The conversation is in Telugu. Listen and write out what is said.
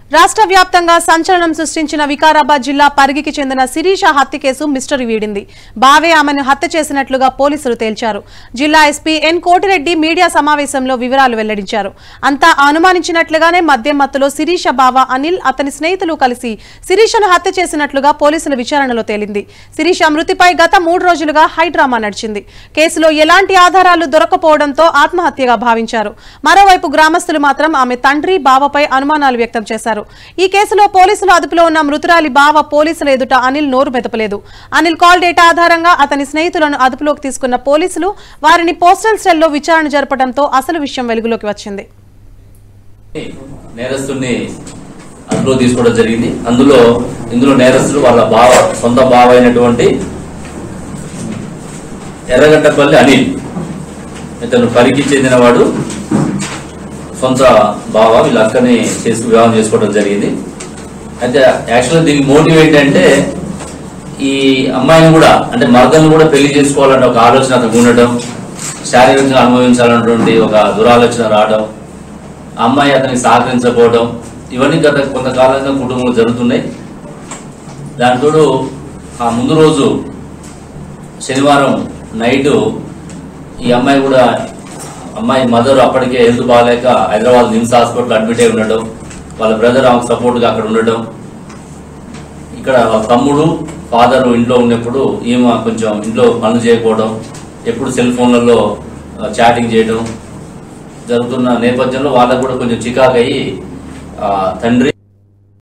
రాష్ట్ర వ్యాప్తంగా సంచలనం సృష్టించిన వికారాబాద్ జిల్లా పరిగికి చెందిన శిరీష హత్య కేసు మిస్టరీ వీడింది బావే ఆమెను హత్య చేసినట్లుగా పోలీసులు తేల్చారు జిల్లా ఎస్పీ ఎన్ కోటిరెడ్డి మీడియా సమావేశంలో వివరాలు వెల్లడించారు అంతా అనుమానించినట్లుగానే మద్యం మత్తులో శిరీష బావ అనిల్ అతని స్నేహితులు కలిసి శిరీషను హత్య చేసినట్లుగా పోలీసుల విచారణలో తేలింది శిరీష మృతిపై గత మూడు రోజులుగా హైడ్రామా నడిచింది కేసులో ఎలాంటి ఆధారాలు దొరకపోవడంతో ఆత్మహత్యగా భావించారు మరోవైపు గ్రామస్తులు మాత్రం ఆమె తండ్రి బావపై అనుమానాలు వ్యక్తం చేశారు ఈ కేసులో పోలీసులు అదుపులో ఉన్న మృతురాలి బావ పోలీసుల ఎదుట అనిల్ నోరు మెదపలేదు అనిల్ కాల్ డేటా ఆధారంగా అతని స్నేహితులను అదుపులోకి తీసుకున్న పోలీసులు వారిని పోస్టల్ సెల్లో విచారణ జరపడంతో అసలు విషయం వెలుగులోకి వచ్చింది నేరస్తుడిని అదుపులో తీసుకోవడం జరిగింది అందులో ఇందులో నేరస్తుడు వాళ్ళ బావ సొంత బావ అయినటువంటి ఎర్రగడ్డపల్లి అనిల్ ఇతను పరికి చెందినవాడు సొంత బావ వీళ్ళ అక్కని చేసి వివాహం చేసుకోవడం జరిగింది అయితే యాక్చువల్గా దీనికి మోటివ్ ఏంటంటే ఈ అమ్మాయిని కూడా అంటే మరదలను కూడా పెళ్లి చేసుకోవాలనే ఒక ఆలోచన అతనికి ఉండటం శారీరకంగా అనుభవించాలన్నటువంటి ఒక దురాలోచన రావడం ఆ అమ్మాయి అతనికి సహకరించకపోవడం ఇవన్నీ గత కొంతకాలంగా కుటుంబంలో జరుగుతున్నాయి దానితోడు ఆ ముందు రోజు శనివారం నైట్ ఈ అమ్మాయి కూడా అమ్మాయి మదర్ అప్పటికే హెల్త్ బాగాలేక హైదరాబాద్ నిమ్స్ హాస్పిటల్ అడ్మిట్ అయి ఉండడం వాళ్ళ బ్రదర్ ఆమెకు సపోర్ట్గా అక్కడ ఉండడం ఇక్కడ వాళ్ళ తమ్ముడు ఫాదర్ ఇంట్లో ఉన్నప్పుడు ఈమె కొంచెం ఇంట్లో పనులు చేయకపోవడం ఎప్పుడు సెల్ ఫోన్లలో చాటింగ్ చేయడం జరుగుతున్న నేపథ్యంలో వాళ్ళకు కూడా కొంచెం చికాకయ్యి ఆ, తండ్రి